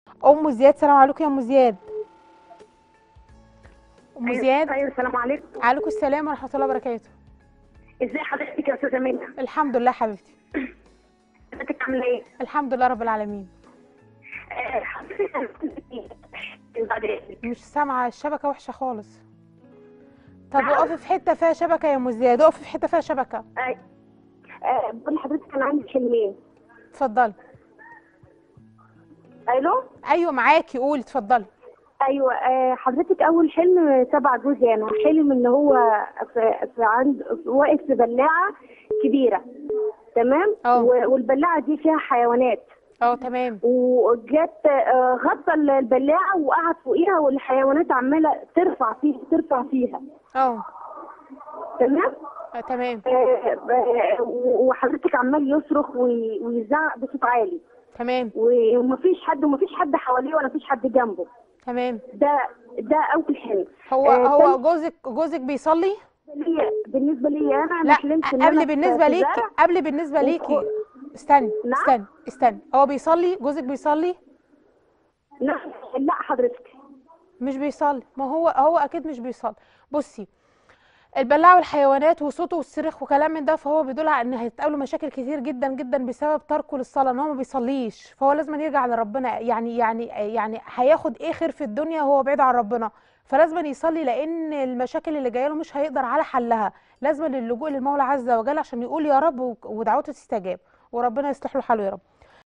ام زياد سلام عليكم يا ام زياد ام زياد ايوه السلام عليكم عليكم السلام ورحمه الله وبركاته ازي حضرتك يا استاذه منى الحمد لله حبيبتي حضرتك عامله ايه الحمد لله رب العالمين آه، حضرتك أنا كنت في- بعد إذنك. مش سامعه الشبكه وحشه خالص طب اقفي في حته فيها شبكه يا ام زياد اقفي في حته فيها شبكه آه، آه، بقول لحضرتك انا عندي حلمين اتفضلي الو ايوه معاكي قولي اتفضلي ايوه آه، حضرتك اول حلم تبع جوزي انا حلم ان هو في, في عند واقف في بلاعه كبيره تمام اه. و- والبلاعه دي فيها حيوانات اه تمام وجت آه، غطى البلاعه وقعد فوقيها والحيوانات عماله ترفع فيها ترفع فيها اه تمام آه، تمام آه، آه، وحضرتك عمال يصرخ وي- ويزعق بصوت عالي تمام و- ومفيش حد ومفيش حد حواليه ولا مفيش حد جنبه تمام ده ده اول حلم هو آه، هو تاني- جوزك جوزك بيصلي ليا بالنسبه لي انا انا لا حلمت إن أنا قبل في- بالنسبه في ليكي زرع. قبل بالنسبه ليكي وخ- استني نعم؟ استني استني هو بيصلي جوزك بيصلي لا لا حضرتك مش بيصلي ما هو هو اكيد مش بيصلي بصي البلاعه والحيوانات وصوته والصريخ وكلام من ده فهو بيدل على ان هيتقابلوا مشاكل كتير جدا جدا بسبب تركه للصلاه ان هو ما بيصليش فهو لازم يرجع لربنا يعني يعني يعني هياخد ايه خير في الدنيا وهو بعيد عن ربنا فلازم يصلي لان المشاكل اللي جايه له مش هيقدر على حلها لازم اللجوء للمولى عز وجل عشان يقول يا رب ودعوته تستجاب وربنا يصلح له حاله يا رب